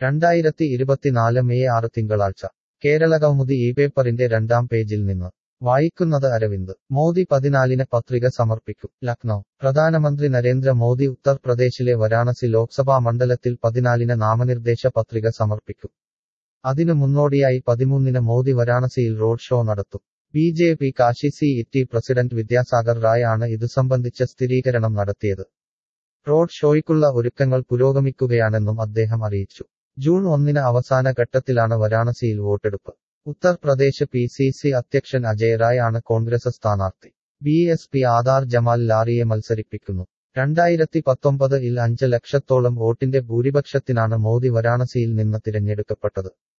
രണ്ടായിരത്തി ഇരുപത്തിനാല് മെയ് ആറ് തിങ്കളാഴ്ച കേരള കൗമുദി ഈ പേപ്പറിന്റെ രണ്ടാം പേജിൽ നിന്ന് വായിക്കുന്നത് അരവിന്ദ് മോദി പതിനാലിന് പത്രിക സമർപ്പിക്കും ലക്നൗ പ്രധാനമന്ത്രി നരേന്ദ്ര മോദി ഉത്തർപ്രദേശിലെ വരാണസി ലോക്സഭാ മണ്ഡലത്തിൽ പതിനാലിന് നാമനിർദ്ദേശ പത്രിക സമർപ്പിക്കും അതിനു മുന്നോടിയായി പതിമൂന്നിന് മോദി വരാണസിയിൽ റോഡ് ഷോ നടത്തും B J P Kashi city president Vidyasagar Rai ആണ് ഇതു സംബന്ധിച്ച സ്ഥിരീകരണം നടത്തിയത് റോഡ് ഷോയ്ക്കുള്ള ഒരുക്കങ്ങൾ പുരോഗമിക്കുകയാണെന്നും അദ്ദേഹം അറിയിച്ചു ജൂൺ ഒന്നിന് അവസാന ഘട്ടത്തിലാണ് വരാണസിയിൽ വോട്ടെടുപ്പ് ഉത്തർപ്രദേശ് പി സി സി അധ്യക്ഷൻ അജയ് റായ് ആണ് കോൺഗ്രസ് സ്ഥാനാർത്ഥി B S P Athar Jamal ലാറിയെ മത്സരിപ്പിക്കുന്നു രണ്ടായിരത്തി പത്തൊമ്പത് ഇൽ അഞ്ച് ലക്ഷത്തോളം വോട്ടിന്റെ ഭൂരിപക്ഷത്തിനാണ് മോദി വരാണസിയിൽ നിന്ന് തിരഞ്ഞെടുക്കപ്പെട്ടത്